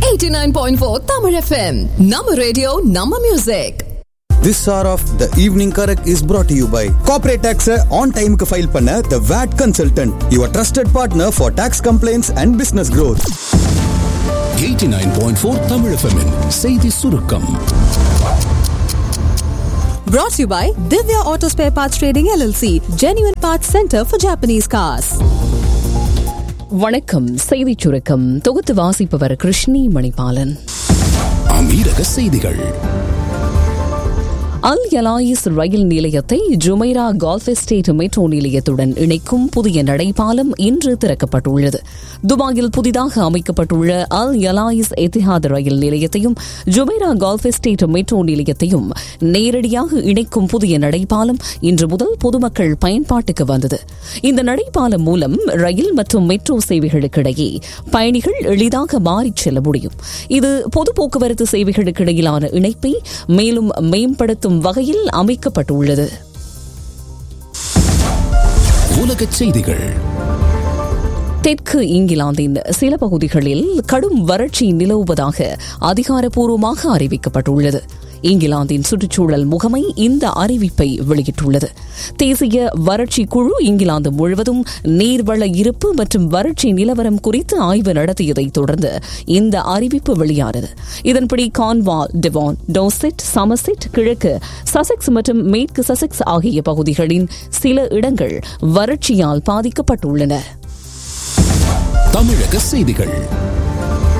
89.4 Tamil FM. Nama radio, Nama music. This hour of the evening correct is brought to you by corporate tax on time க்கு file பண்ண the VAT consultant your trusted partner for tax complaints and business growth 89.4 Tamil FM -இன் செய்தி சுருக்கம் Brought to you by Divya Auto Spare Parts Trading LLC, Genuine Parts Center for Japanese Cars. வணக்கம் செய்திச் சுருக்கம் தொகுத்து வாசிப்பவர் கிருஷ்ணி மணிபாலன் அமீரக செய்திகள் அல் யலாயிஸ் ரயில் நிலையத்தை ஜுமைரா கால்ஃப் எஸ்டேட் மெட்ரோ நிலையத்துடன் இணைக்கும் புதிய நடைபாலம் இன்று திறக்கப்பட்டுள்ளது துபாயில் புதிதாக அமைக்கப்பட்டுள்ள அல் யலாயிஸ் எத்திஹாத் ரயில் நிலையத்தையும் ஜுமைரா கால்ஃப் எஸ்டேட் மெட்ரோ நிலையத்தையும் நேரடியாக இணைக்கும் புதிய நடைபாலம் இன்று முதல் பொதுமக்கள் பயன்பாட்டுக்கு வந்தது இந்த நடைபாலம் மூலம் ரயில் மற்றும் மெட்ரோ சேவைகளுக்கிடையே பயணிகள் எளிதாக மாறிச் செல்ல முடியும் இது பொது போக்குவரத்து சேவைகளுக்கு இடையிலான இணைப்பை மேலும் மேம்படுத்தும் வகையில் அமைக்கப்பட்டுள்ளது உலகச் செய்திகள் தெற்கு இங்கிலாந்தின் சில பகுதிகளில் கடும் வறட்சி நிலவுவதாக அதிகாரப்பூர்வமாக அறிவிக்கப்பட்டுள்ளது இங்கிலாந்தின் சுற்றுச்சூழல் முகமை இந்த அறிவிப்பை வெளியிட்டுள்ளது தேசிய வறட்சி குழு இங்கிலாந்து முழுவதும் நீர்வள இருப்பு மற்றும் வறட்சி நிலவரம் குறித்து ஆய்வு நடத்தியதைத் தொடர்ந்து இந்த அறிவிப்பு வெளியானது இதன்படி கான்வால் டெவான் டோசெட் சமசெட் கிழக்கு சசெக்ஸ் மற்றும் மேற்கு சசெக்ஸ் ஆகிய பகுதிகளின் சில இடங்கள் வறட்சியால் பாதிக்கப்பட்டுள்ளன தமிழக செய்திகள்